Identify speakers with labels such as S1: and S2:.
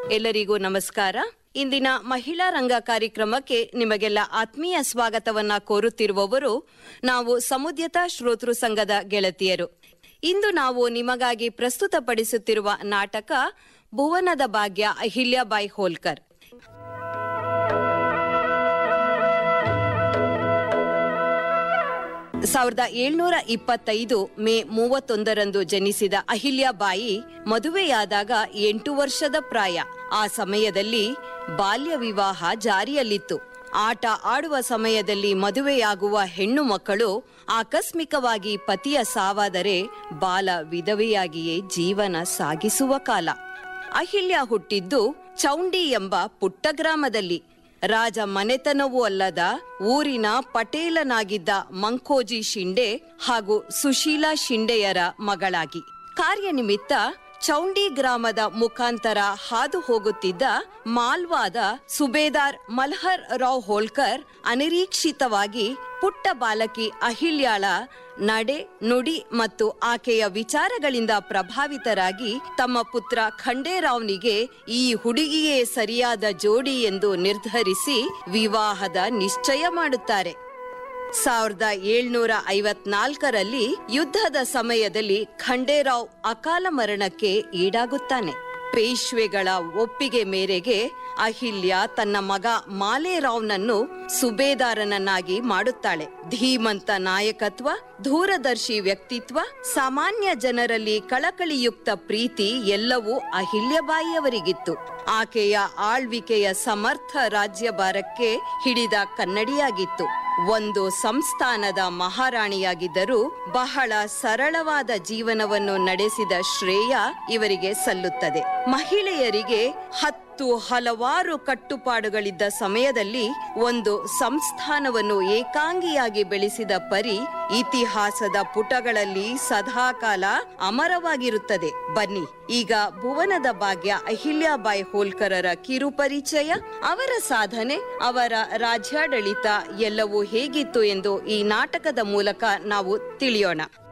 S1: ಎಲ್ಲರಿಗೂ ನಮಸ್ಕಾರ ಇಂದಿನ ಮಹಿಳಾ ರಂಗ ಕಾರ್ಯಕ್ರಮಕ್ಕೆ ನಿಮಗೆಲ್ಲ ಆತ್ಮೀಯ ಸ್ವಾಗತವನ್ನ ಕೋರುತ್ತಿರುವವರು ನಾವು ಸಮುದ್ಯತ ಶ್ರೋತೃ ಸಂಘದ ಗೆಳತಿಯರು ಇಂದು ನಾವು ನಿಮಗಾಗಿ ಪ್ರಸ್ತುತಪಡಿಸುತ್ತಿರುವ ನಾಟಕ ಭುವನದ ಭಾಗ್ಯ ಅಹಿಲ್ಯಾಬಾಯಿ ಹೋಲ್ಕರ್ ಸಾವಿರದ ಏಳ್ನೂರ ಇಪ್ಪತ್ತೈದು ಮೇ ಮೂವತ್ತೊಂದರಂದು ಜನಿಸಿದ ಅಹಿಲ್ಯಾಬಾಯಿ ಮದುವೆಯಾದಾಗ ಎಂಟು ವರ್ಷದ ಪ್ರಾಯ ಆ ಸಮಯದಲ್ಲಿ ಬಾಲ್ಯ ವಿವಾಹ ಜಾರಿಯಲ್ಲಿತ್ತು ಆಟ ಆಡುವ ಸಮಯದಲ್ಲಿ ಮದುವೆಯಾಗುವ ಹೆಣ್ಣು ಮಕ್ಕಳು ಆಕಸ್ಮಿಕವಾಗಿ ಪತಿಯ ಸಾವಾದರೆ ಬಾಲ ವಿಧವೆಯಾಗಿಯೇ ಜೀವನ ಸಾಗಿಸುವ ಕಾಲ ಅಹಿಲ್ಯ ಹುಟ್ಟಿದ್ದು ಚೌಂಡಿ ಎಂಬ ಪುಟ್ಟ ಗ್ರಾಮದಲ್ಲಿ ರಾಜ ಮನೆತನವೂ ಅಲ್ಲದ ಊರಿನ ಪಟೇಲನಾಗಿದ್ದ ಮಂಕೋಜಿ ಶಿಂಡೆ ಹಾಗೂ ಸುಶೀಲಾ ಶಿಂಡೆಯರ ಮಗಳಾಗಿ ಕಾರ್ಯನಿಮಿತ್ತ ಚೌಂಡಿ ಗ್ರಾಮದ ಮುಖಾಂತರ ಹಾದು ಹೋಗುತ್ತಿದ್ದ ಮಾಲ್ವಾದ ಸುಬೇದಾರ್ ಮಲ್ಹರ್ ರಾವ್ ಹೋಳ್ಕರ್ ಅನಿರೀಕ್ಷಿತವಾಗಿ ಪುಟ್ಟ ಬಾಲಕಿ ಅಹಿಲ್ಯಾಳ ನಡೆ ನುಡಿ ಮತ್ತು ಆಕೆಯ ವಿಚಾರಗಳಿಂದ ಪ್ರಭಾವಿತರಾಗಿ ತಮ್ಮ ಪುತ್ರ ಖಂಡೇರಾವ್ನಿಗೆ ಈ ಹುಡುಗಿಯೇ ಸರಿಯಾದ ಜೋಡಿ ಎಂದು ನಿರ್ಧರಿಸಿ ವಿವಾಹದ ನಿಶ್ಚಯ ಮಾಡುತ್ತಾರೆ ಸಾವಿರದ ಏಳ್ನೂರ ಐವತ್ನಾಲ್ಕರಲ್ಲಿ ಯುದ್ಧದ ಸಮಯದಲ್ಲಿ ಖಂಡೇರಾವ್ ಅಕಾಲ ಮರಣಕ್ಕೆ ಈಡಾಗುತ್ತಾನೆ ಪೇಶ್ವೆಗಳ ಒಪ್ಪಿಗೆ ಮೇರೆಗೆ ಅಹಿಲ್ಯ ತನ್ನ ಮಗ ಮಾಲೇರಾವ್ನನ್ನು ಸುಬೇದಾರನನ್ನಾಗಿ ಮಾಡುತ್ತಾಳೆ ಧೀಮಂತ ನಾಯಕತ್ವ ದೂರದರ್ಶಿ ವ್ಯಕ್ತಿತ್ವ ಸಾಮಾನ್ಯ ಜನರಲ್ಲಿ ಕಳಕಳಿಯುಕ್ತ ಪ್ರೀತಿ ಎಲ್ಲವೂ ಅಹಿಲ್ಯಬಾಯಿಯವರಿಗಿತ್ತು ಆಕೆಯ ಆಳ್ವಿಕೆಯ ಸಮರ್ಥ ರಾಜ್ಯಭಾರಕ್ಕೆ ಹಿಡಿದ ಕನ್ನಡಿಯಾಗಿತ್ತು ಒಂದು ಸಂಸ್ಥಾನದ ಮಹಾರಾಣಿಯಾಗಿದ್ದರೂ ಬಹಳ ಸರಳವಾದ ಜೀವನವನ್ನು ನಡೆಸಿದ ಶ್ರೇಯ ಇವರಿಗೆ ಸಲ್ಲುತ್ತದೆ ಮಹಿಳೆಯರಿಗೆ ಹತ್ತು ಹಲವಾರು ಕಟ್ಟುಪಾಡುಗಳಿದ್ದ ಸಮಯದಲ್ಲಿ ಒಂದು ಸಂಸ್ಥಾನವನ್ನು ಏಕಾಂಗಿಯಾಗಿ ಬೆಳೆಸಿದ ಪರಿ ಇತಿಹಾಸದ ಪುಟಗಳಲ್ಲಿ ಸದಾಕಾಲ ಅಮರವಾಗಿರುತ್ತದೆ ಬನ್ನಿ ಈಗ ಭುವನದ ಭಾಗ್ಯ ಅಹಿಲ್ಯಾಬಾಯಿ ಹೋಲ್ಕರರ ಕಿರುಪರಿಚಯ ಅವರ ಸಾಧನೆ ಅವರ ರಾಜ್ಯಾಡಳಿತ ಎಲ್ಲವೂ ಹೇಗಿತ್ತು ಎಂದು ಈ ನಾಟಕದ ಮೂಲಕ ನಾವು ತಿಳಿಯೋಣ